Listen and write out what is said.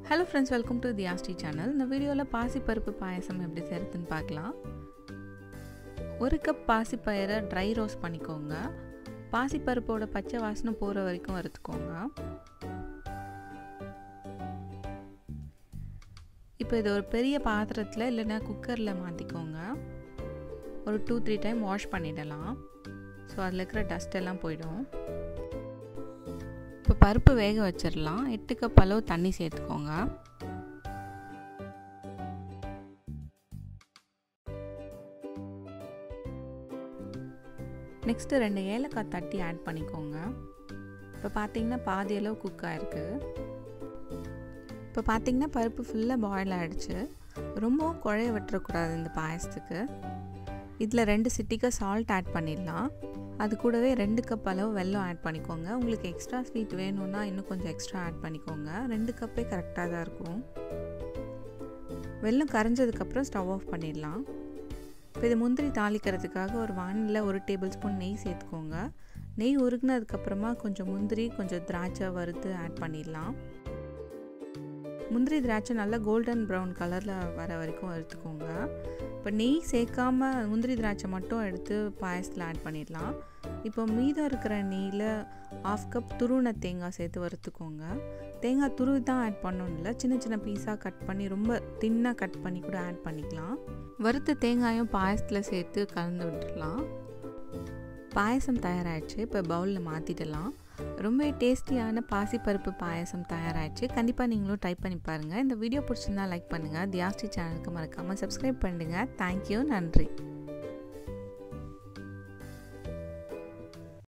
hello friends welcome to the ஆஸ்டி channel இந்த வீடியோவில் பாசிப்பருப்பு பாயசம் எப்படி செய்கிறதுன்னு பார்க்கலாம் ஒரு கப் பாசிப்பயிரை ட்ரை ரோஸ்ட் பண்ணிக்கோங்க பாசிப்பருப்போட பச்சை வாசனை போகிற வரைக்கும் வறுத்துக்கோங்க இப்போ இது ஒரு பெரிய பாத்திரத்தில் இல்லைன்னா குக்கரில் மாற்றிக்கோங்க ஒரு டூ த்ரீ டைம் வாஷ் பண்ணிடலாம் ஸோ அதில் இருக்கிற டஸ்ட் எல்லாம் போயிடும் இப்போ பருப்பு வேக வச்சிடலாம் எட்டு கப் அளவு தண்ணி சேர்த்துக்கோங்க நெக்ஸ்ட்டு ரெண்டு ஏலக்காய் தட்டி ஆட் பண்ணிக்கோங்க இப்போ பார்த்தீங்கன்னா பாதி அளவு குக் ஆகிருக்கு இப்போ பார்த்தீங்கன்னா பருப்பு ஃபுல்லாக பாயில் ஆகிடுச்சு ரொம்பவும் குழைய விட்டுறக்கூடாது இந்த பாயசத்துக்கு இதில் ரெண்டு சிட்டிக்கு சால்ட் ஆட் பண்ணிடலாம் அது கூடவே ரெண்டு கப் அளவு வெல்லம் ஆட் பண்ணிக்கோங்க உங்களுக்கு எக்ஸ்ட்ரா ஸ்வீட் வேணும்னா இன்னும் கொஞ்சம் எக்ஸ்ட்ரா ஆட் பண்ணிக்கோங்க ரெண்டு கப்பே கரெக்டாக தான் இருக்கும் வெல்லம் கரைஞ்சதுக்கப்புறம் ஸ்டவ் ஆஃப் பண்ணிடலாம் இப்போ இது முந்திரி தாளிக்கிறதுக்காக ஒரு வானில் ஒரு டேபிள் ஸ்பூன் நெய் சேர்த்துக்கோங்க நெய் உருகுனதுக்கப்புறமா கொஞ்சம் முந்திரி கொஞ்சம் திராட்சை வறுத்து ஆட் பண்ணிடலாம் முந்திரி திராட்சை நல்லா கோல்டன் ப்ரௌன் கலரில் வர வரைக்கும் வறுத்துக்கோங்க இப்போ நெய் சேர்க்காம முந்திரி திராட்சை மட்டும் எடுத்து பாயசத்தில் ஆட் பண்ணிடலாம் இப்போ மீதம் இருக்கிற நெய்யில் ஆஃப் கப் துருவின தேங்காய் சேர்த்து வறுத்துக்கோங்க தேங்காய் துருவி தான் ஆட் பண்ணணும் இல்லை சின்ன சின்ன பீஸாக கட் பண்ணி ரொம்ப தின்னாக கட் பண்ணி கூட ஆட் பண்ணிக்கலாம் வறுத்த தேங்காயும் பாயசத்தில் சேர்த்து கலந்து விட்டுடலாம் பாயசம் தயாராகிடுச்சு இப்போ பவுலில் மாற்றிடலாம் ரொம்ப டேஸ்டியான பாசிப்பருப்பு பாயசம் தயாராகிடுச்சு கண்டிப்பாக நீங்களும் ட்ரை பண்ணி பாருங்கள் இந்த வீடியோ பிடிச்சிருந்தா லைக் பண்ணுங்கள் தியாஸ்டி சேனலுக்கு மறக்காமல் சப்ஸ்கிரைப் பண்ணுங்கள் தேங்க்யூ நன்றி